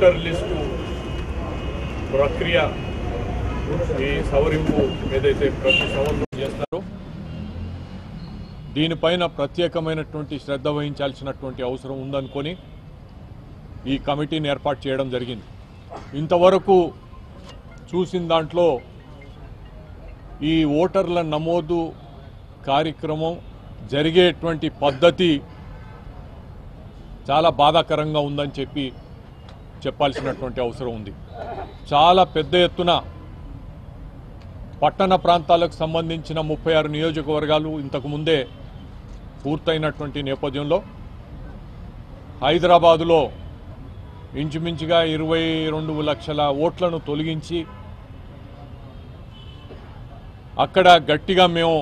voter list ప్రక్రియ ఈ సవరింపు ఏదైతే ప్రతి సంవత్సరం చేస్తారో దీనిపైన ప్రత్యేకమైనటువంటి శ్రద్ధ వహించాల్సినటువంటి అవసరం ఉందనుకొని ఈ కమిటీని ఏర్పాటు చేయడం జరిగింది ఇంతవరకు చూసిన దాంట్లో ఈ ఓటర్ల నమోదు కార్యక్రమం జరిగేటువంటి పద్ధతి చాలా బాధాకరంగా ఉందని చెప్పి చెప్పాల్సినటువంటి అవసరం ఉంది చాలా పెద్ద ఎత్తున పట్టణ ప్రాంతాలకు సంబంధించిన ముప్పై ఆరు నియోజకవర్గాలు ఇంతకు ముందే పూర్తయినటువంటి నేపథ్యంలో హైదరాబాదులో ఇంచుమించుగా ఇరవై రెండు లక్షల ఓట్లను తొలగించి అక్కడ గట్టిగా మేము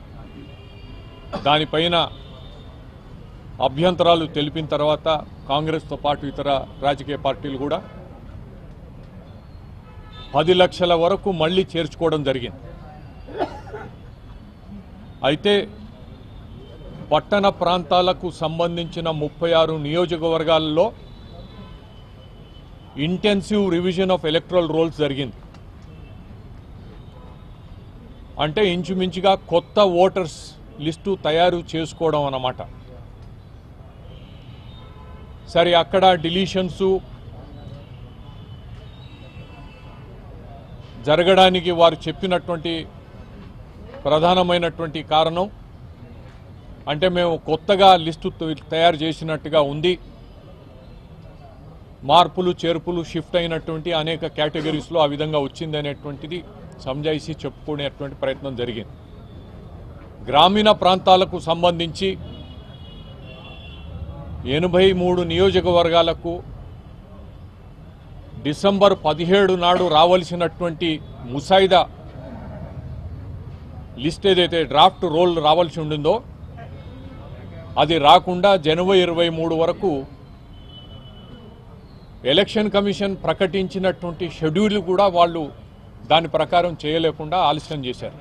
దానిపైన అభ్యంతరాలు తెలిపిన తర్వాత కాంగ్రెస్తో పాటు ఇతర రాజకీయ పార్టీలు కూడా పది లక్షల వరకు మళ్ళీ చేర్చుకోవడం జరిగింది అయితే పట్టణ ప్రాంతాలకు సంబంధించిన ముప్పై ఆరు నియోజకవర్గాల్లో intensive revision of electoral rolls జరిగింది అంటే ఇంచుమించుగా కొత్త ఓటర్స్ లిస్టు తయారు చేసుకోవడం అన్నమాట సరే అక్కడ డిలీషన్స్ జరగడానికి వారు చెప్పినటువంటి ప్రధానమైనటువంటి కారణం అంటే మేము కొత్తగా లిస్టు త- తయారు చేసినట్టుగా ఉంది మార్పులు చేర్పులు షిఫ్ట్ అయినటువంటి అనేక కేటగిరీస్లో ఆ విధంగా వచ్చింది అనేటువంటిది సంజాయిషి చెప్పుకునేటువంటి ప్రయత్నం జరిగింది గ్రామీణ ప్రాంతాలకు సంబంధించి ఎనభై మూడు నియోజకవర్గాలకు డిసెంబర్ పదిహేడు నాడు రావాల్సినటువంటి ముసాయిదా లిస్ట్ ఏదైతే డ్రాఫ్ట్ రోల్ రావాల్సి ఉండిందో అది రాకుండా జనవరి ఇరవై మూడు వరకు ఎలక్షన్ కమిషన్ ప్రకటించినటువంటి షెడ్యూల్ కూడా వాళ్ళు దాని ప్రకారం చేయలేకుండా ఆలస్యం చేశారు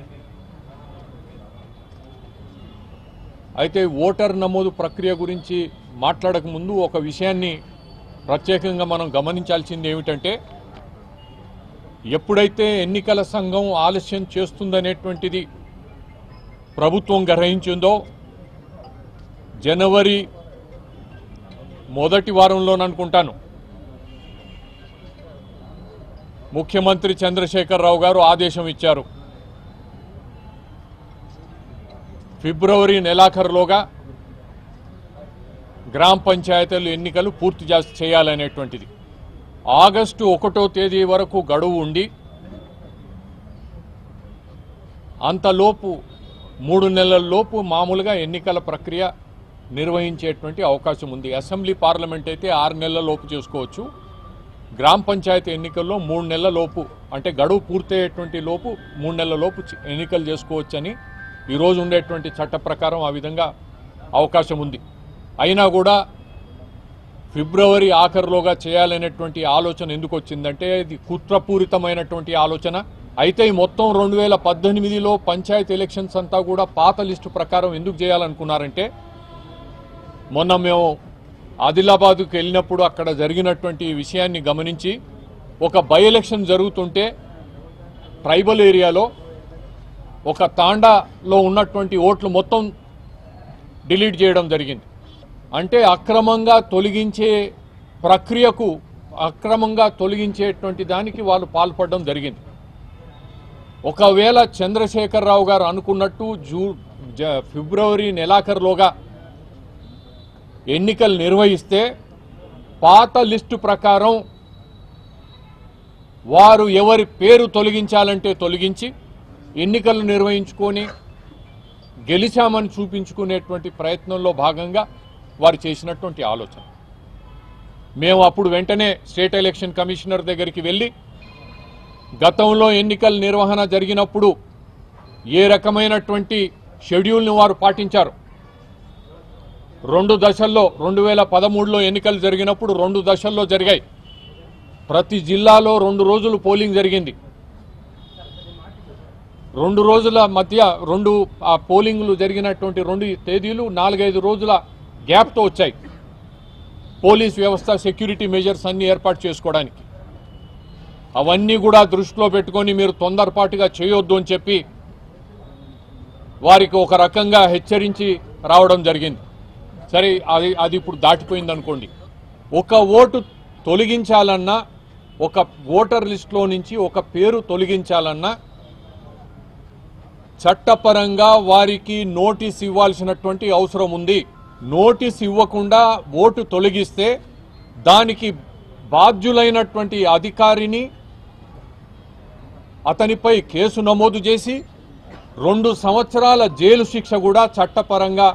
అయితే ఓటర్ నమోదు ప్రక్రియ గురించి మాట్లాడక ముందు ఒక విషయాన్ని ప్రత్యేకంగా మనం గమనించాల్సింది ఏమిటంటే ఎప్పుడైతే ఎన్నికల సంఘం ఆలస్యం చేస్తుందనేటువంటిది ప్రభుత్వం గ్రహించిందో జనవరి మొదటి వారంలోననుకుంటాను ముఖ్యమంత్రి చంద్రశేఖరరావు గారు ఆదేశం ఇచ్చారు ఫిబ్రవరి నెలాఖరులోగా గ్రామ పంచాయతీలు ఎన్నికలు పూర్తి చేస్- చేయాలనేటువంటిది ఆగస్టు ఒకటో తేదీ వరకు గడువు ఉండి అంతలోపు మూడు నెలల లోపు మామూలుగా ఎన్నికల ప్రక్రియ నిర్వహించేటువంటి అవకాశం ఉంది అసెంబ్లీ పార్లమెంట్ అయితే ఆరు నెలల లోపు చేసుకోవచ్చు గ్రామ పంచాయతీ ఎన్నికల్లో మూడు నెలల లోపు అంటే గడువు పూర్తయ్యేటువంటి లోపు మూడు నెలల లోపు చి- ఎన్నికలు చేసుకోవచ్చని ఈరోజు ఉండేటువంటి చట్ట ప్రకారం ఆ విధంగా అవకాశం ఉంది అయినా కూడా ఫిబ్రవరి ఆఖరులోగా చేయాలనేటువంటి ఆలోచన ఎందుకు వచ్చిందంటే ఇది కుట్రపూరితమైనటువంటి ఆలోచన అయితే ఈ మొత్తం రెండు వేల పద్దెనిమిదిలో పంచాయతీ ఎలక్షన్స్ అంతా కూడా పాత లిస్టు ప్రకారం ఎందుకు చేయాలనుకున్నారంటే మొన్న మేము ఆదిలాబాద్కు వెళ్ళినప్పుడు అక్కడ జరిగినటువంటి విషయాన్ని గమనించి ఒక బై ఎలక్షన్ జరుగుతుంటే ట్రైబల్ ఏరియాలో ఒక తాండాలో ఉన్నటువంటి ఓట్లు మొత్తం డిలీట్ చేయడం జరిగింది అంటే అక్రమంగా తొలగించే ప్రక్రియకు అక్రమంగా తొలగించేటువంటి దానికి వాళ్ళు పాల్పడడం జరిగింది ఒకవేళ చంద్రశేఖరరావు గారు అనుకున్నట్టు జూ జ- ఫిబ్రవరి నెలాఖరులోగా ఎన్నికలు నిర్వహిస్తే పాత లిస్టు ప్రకారం వారు ఎవరి పేరు తొలగించాలంటే తొలగించి ఎన్నికలు నిర్వహించుకొని గెలిచామని చూపించుకునేటువంటి ప్రయత్నంలో భాగంగా వారు చేసినటువంటి ఆలోచన మేము అప్పుడు వెంటనే స్టేట్ ఎలక్షన్ కమిషనర్ దగ్గరికి వెళ్ళి గతంలో ఎన్నికల నిర్వహణ జరిగినప్పుడు ఏ రకమైనటువంటి షెడ్యూల్ని వారు పాటించారు రెండు దశల్లో రెండు వేల పదమూడులో ఎన్నికలు జరిగినప్పుడు రెండు దశల్లో జరిగాయి ప్రతి జిల్లాలో రెండు రోజులు పోలింగ్ జరిగింది రెండు రోజుల మధ్య రెండు ఆ పోలింగ్లు జరిగినటువంటి రెండు తేదీలు నాలుగైదు రోజుల గ్యాప్తో వచ్చాయి పోలీస్ వ్యవస్థ సెక్యూరిటీ మెజర్స్ అన్ని ఏర్పాటు చేసుకోవడానికి అవన్నీ కూడా దృష్టిలో పెట్టుకొని మీరు తొందరపాటుగా చేయొద్దు అని చెప్పి వారికి ఒక రకంగా హెచ్చరించి రావడం జరిగింది సరే అది అది ఇప్పుడు దాటిపోయింది అనుకోండి ఒక ఓటు తొలగించాలన్నా ఒక ఓటర్ లిస్టులో నుంచి ఒక పేరు తొలగించాలన్నా చట్టపరంగా వారికి నోటీస్ ఇవ్వాల్సినటువంటి అవసరం ఉంది నోటీస్ ఇవ్వకుండా ఓటు తొలగిస్తే దానికి బాధ్యులైనటువంటి అధికారిని అతనిపై కేసు నమోదు చేసి రెండు సంవత్సరాల జైలు శిక్ష కూడా చట్టపరంగా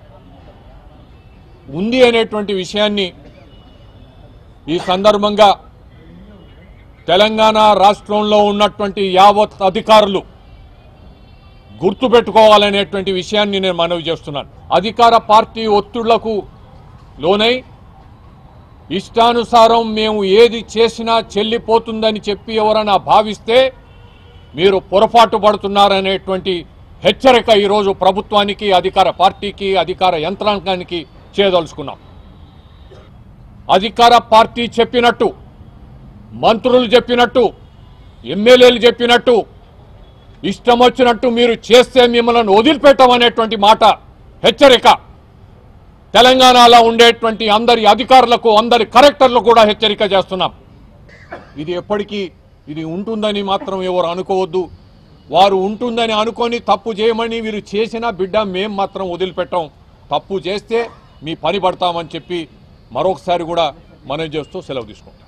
ఉంది అనేటువంటి విషయాన్ని ఈ సందర్భంగా తెలంగాణ రాష్ట్రంలో ఉన్నటువంటి యావత్ అధికారులు గుర్తుపెట్టుకోవాలనేటువంటి విషయాన్ని నేను మనవి చేస్తున్నాను అధికార పార్టీ ఒత్తిళ్లకు లోనై ఇష్టానుసారం మేము ఏది చేసినా చెల్లిపోతుందని చెప్పి ఎవరైనా భావిస్తే మీరు పొరపాటు పడుతున్నారనేటువంటి హెచ్చరిక ఈరోజు ప్రభుత్వానికి అధికార పార్టీకి అధికార యంత్రాంగానికి చేయదలుచుకున్నాం అధికార పార్టీ చెప్పినట్టు మంత్రులు చెప్పినట్టు ఎమ్మెల్యేలు చెప్పినట్టు ఇష్టం వచ్చినట్టు మీరు చేస్తే మిమ్మల్ని వదిలిపెట్టమనేటువంటి మాట హెచ్చరిక తెలంగాణలో ఉండేటువంటి అందరి అధికారులకు అందరి కలెక్టర్లకు కూడా హెచ్చరిక చేస్తున్నాం ఇది ఎప్పటికీ ఇది ఉంటుందని మాత్రం ఎవరు అనుకోవద్దు వారు ఉంటుందని అనుకొని తప్పు చేయమని వీరు చేసిన బిడ్డ మేం మాత్రం వదిలిపెట్టాం తప్పు చేస్తే మీ పని పడతామని చెప్పి మరొకసారి కూడా మనం చేస్తూ సెలవు తీసుకుంటాం